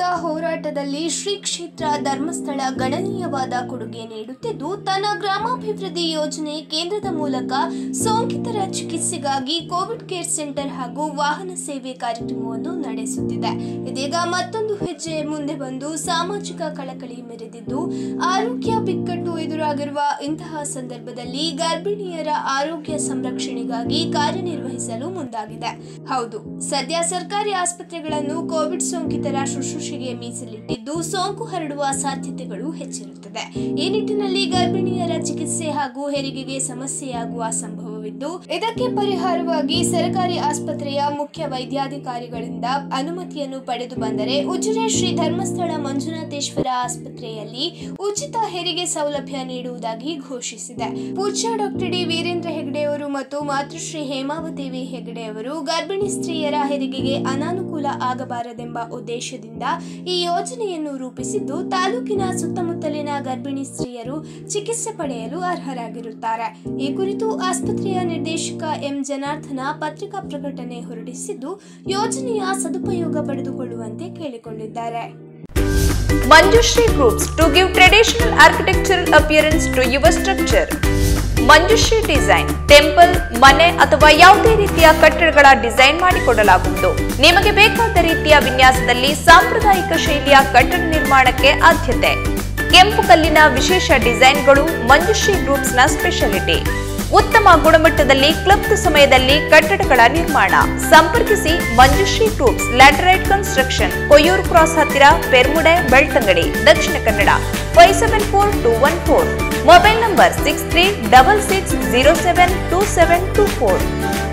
ವಿರುದ್ಧ ಹೋರಾಟದಲ್ಲಿ ಶ್ರೀ ಕ್ಷೇತ್ರ ಧರ್ಮಸ್ಥಳ ಗಣನೀಯವಾದ ಕೊಡುಗೆ ನೀಡುತ್ತಿದ್ದು ತನ್ನ ಗ್ರಾಮಾಭಿವೃದ್ಧಿ ಯೋಜನೆ ಕೇಂದ್ರದ ಮೂಲಕ ಸೋಂಕಿತರ ಚಿಕಿತ್ಸೆಗಾಗಿ ಕೋವಿಡ್ ಕೇರ್ ಸೆಂಟರ್ ಹಾಗೂ ವಾಹನ ಸೇವೆ ಕಾರ್ಯಕ್ರಮವನ್ನು ನಡೆಸುತ್ತಿದೆ ಇದೀಗ ಮತ್ತೊಂದು ಹೆಜ್ಜೆ ಮುಂದೆ ಬಂದು ಸಾಮಾಜಿಕ ಕಳಕಳಿ ಮೆರೆದಿದ್ದು ಆರೋಗ್ಯ ಬಿಕ್ಕಟ್ಟು ಎದುರಾಗಿರುವ ಇಂತಹ ಸಂದರ್ಭದಲ್ಲಿ ಗರ್ಭಿಣಿಯರ ಆರೋಗ್ಯ ಸಂರಕ್ಷಣೆಗಾಗಿ ಕಾರ್ಯನಿರ್ವಹಿಸಲು ಮುಂದಾಗಿದೆ ಹೌದು ಸದ್ಯ ಸರ್ಕಾರಿ ಆಸ್ಪತ್ರೆಗಳನ್ನು ಕೋವಿಡ್ ಸೋಂಕಿತರ ಶುಶ್ರೂಷೆಗೆ ಮೀಸಲಿಟ್ಟಿದ್ದು ಸೋಂಕು ಹರಡುವ ಸಾಧ್ಯತೆಗಳು ಹೆಚ್ಚಿರುತ್ತದೆ ಈ ನಿಟ್ಟಿನಲ್ಲಿ ಗರ್ಭಿಣಿಯರ ಚಿಕಿತ್ಸೆ ಹಾಗೂ ಹೆರಿಗೆಗೆ ಸಮಸ್ಯೆಯಾಗುವ ಸಂಭವವಿದ್ದು ಇದಕ್ಕೆ ಪರಿಹಾರವಾಗಿ ಸರ್ಕಾರಿ ಆಸ್ಪತ್ರೆಯ ಮುಖ್ಯ ವೈದ್ಯಾಧಿಕಾರಿಗಳಿಂದ ಅನುಮತಿಯನ್ನು ಪಡೆದು ಬಂದರೆ ಉಜಿರೆ ಶ್ರೀ ಧರ್ಮಸ್ಥಳ ಮಂಜುನಾಥೇಶ್ವರ ಆಸ್ಪತ್ರೆಯಲ್ಲಿ ಉಚಿತ ಹೆರಿಗೆ ಸೌಲಭ್ಯ ನೀಡುವುದಾಗಿ ಘೋಷಿಸಿದೆ ಪೂಜ್ಯ ಡಾಕ್ಟರ್ ಡಿ ವೀರೇಂದ್ರ ಹೆಗಡೆ ಅವರು ಮತ್ತು ಮಾತೃಶ್ರೀ ಹೇಮಾವತಿ ವಿ ಹೆಗಡೆ ಅವರು ಗರ್ಭಿಣಿ ಸ್ತ್ರೀಯರ ಹೆರಿಗೆಗೆ ಅನಾನುಕೂಲ ಆಗಬಾರದೆಂಬ ಉದ್ದೇಶದಿಂದ ಈ ಯೋಜನೆಯನ್ನು ರೂಪಿಸಿದ್ದು ತಾಲೂಕಿನ ಸುತ್ತಮುತ್ತಲಿನ ಗರ್ಭಿಣಿ ಸ್ತ್ರೀಯರು ಚಿಕಿತ್ಸೆ ಪಡೆಯಲು ಅರ್ಹರಾಗಿರುತ್ತಾರೆ ಈ ಕುರಿತು ಆಸ್ಪತ್ರೆಯ ನಿರ್ದೇಶಕ ಎಂ ಜನಾರ್ದನ ಪತ್ರಿಕಾ ಪ್ರಕಟಣೆ ಹೊರಡಿಸಿದ್ದು ಯೋಜನೆಯ ಸದುಪಯೋಗ ಪಡೆದುಕೊಳ್ಳುವಂತೆ ಕೇಳಿಕೊಂಡಿದ್ದಾರೆ Manjushri Groups to give traditional architectural appearance to your structure. Manjushri design temple ಮನೆ ಅಥವಾ ಯಾವುದೇ ರೀತಿಯ ಕಟ್ಟಡಗಳ ಡಿಸೈನ್ ಮಾಡಿಕೊಡಲಾಗುವುದು ನಿಮಗೆ ಬೇಕಾದ ರೀತಿಯ ವಿನ್ಯಾಸದಲ್ಲಿ ಸಾಂಪ್ರದಾಯಿಕ ಶೈಲಿಯ ಕಟ್ಟಡ ನಿರ್ಮಾಣಕ್ಕೆ ಆದ್ಯತೆ ಕೆಂಪು ಕಲ್ಲಿನ ವಿಶೇಷ ಡಿಸೈನ್ಗಳು ಮಂಜುಶ್ರೀ ಗ್ರೂಪ್ಸ್ನ ಸ್ಪೆಷಾಲಿಟಿ ಉತ್ತಮ ಗುಣಮಟ್ಟದಲ್ಲಿ ಕ್ಲಬ್ದ ಸಮಯದಲ್ಲಿ ಕಟ್ಟಡಗಳ ನಿರ್ಮಾಣ ಸಂಪರ್ಕಿಸಿ Manjushri groups laterite construction Koyyuru cross ಹತ್ತಿರ Permude Belthangady Dakshina Kannada five seven four two one four mobile number six three double six zero seven two seven two four